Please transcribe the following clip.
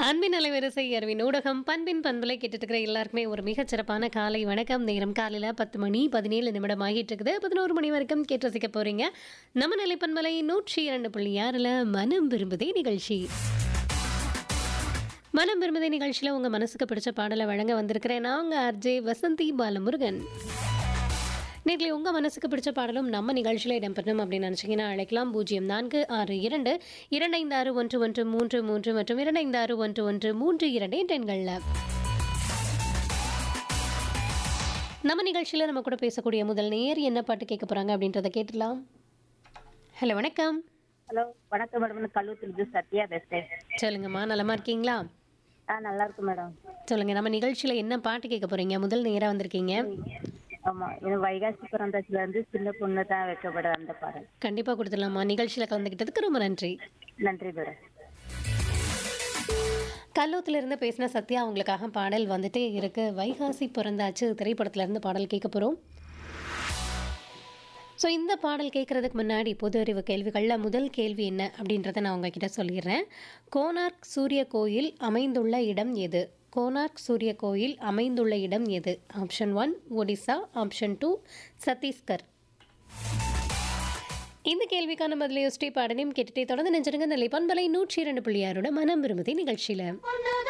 அன்பின் அலைவரிசை அறிவின் ஊடகம் பண்பின் பண்பலை கேட்டுட்டு இருக்கிற எல்லாருக்குமே ஒரு மிகச் சிறப்பான காலை வணக்கம் நேரம் காலையில் பத்து மணி பதினேழு நிமிடம் ஆகிட்டு இருக்குது பதினோரு மணி வரைக்கும் கேட்டு ரசிக்க போறீங்க நம்ம நிலை பண்பலை நூற்றி இரண்டு புள்ளி ஆறில் மனம் விரும்புதே நிகழ்ச்சி மனம் விரும்புதே நிகழ்ச்சியில் உங்கள் மனசுக்கு பிடிச்ச பாடலை வழங்க வந்திருக்கிறேன் நான் உங்கள் ஆர்ஜே வசந்தி பாலமுருகன் நேர்களை உங்கள் மனசுக்கு பிடிச்ச பாடலும் நம்ம நிகழ்ச்சியில் இடம்பெறணும் அப்படின்னு நினச்சிங்கன்னா அழைக்கலாம் பூஜ்ஜியம் நான்கு ஆறு இரண்டு இரண்டைந்து ஆறு ஒன்று ஒன்று மூன்று மூன்று மற்றும் இரண்டைந்து ஆறு ஒன்று ஒன்று மூன்று இரண்டு என்ற எண்களில் நம்ம நிகழ்ச்சியில் நம்ம கூட பேசக்கூடிய முதல் நேர் என்ன பாட்டு கேட்க போகிறாங்க அப்படின்றத கேட்டுடலாம் ஹலோ வணக்கம் ஹலோ வணக்கம் மேடம் நான் கல்லூத்திலிருந்து சத்யா பேசுறேன் சொல்லுங்கம்மா நலமா இருக்கீங்களா ஆ நல்லா இருக்கு மேடம் சொல்லுங்க நம்ம நிகழ்ச்சியில் என்ன பாட்டு கேட்க போறீங்க முதல் நேராக வந்திருக்கீங்க ஆமா எனக்கு வைகாசி பிறந்ததுல இருந்து சின்ன பொண்ணு தான் வைக்கப்படுற அந்த பாடல் கண்டிப்பாக கொடுத்துடலாமா நிகழ்ச்சியில் கலந்துக்கிட்டதுக்கு ரொம்ப நன்றி நன்றி மேடம் கல்லூத்துல இருந்து பேசின சத்யா அவங்களுக்காக பாடல் வந்துட்டே இருக்கு வைகாசி பிறந்தாச்சு திரைப்படத்துல இருந்து பாடல் கேட்க போறோம் ஸோ இந்த பாடல் கேட்கறதுக்கு முன்னாடி பொது அறிவு கேள்விகளில் முதல் கேள்வி என்ன அப்படின்றத நான் உங்ககிட்ட சொல்லிடுறேன் கோனார்க் சூரிய கோயில் அமைந்துள்ள இடம் எது கோனார்க் சூரிய கோயில் அமைந்துள்ள இடம் எது option one Odisha option two Chhattisgarh இந்த கேள்விக்கான பதிலை யோசிச்சு பாடனையும் கேட்டுட்டே தொடர்ந்து நெஞ்சிருங்க நிலை பண்பலை நூற்றி இரண்டு புள்ளியாரோட மனம் விரும்புதி நிகழ்ச்சியில்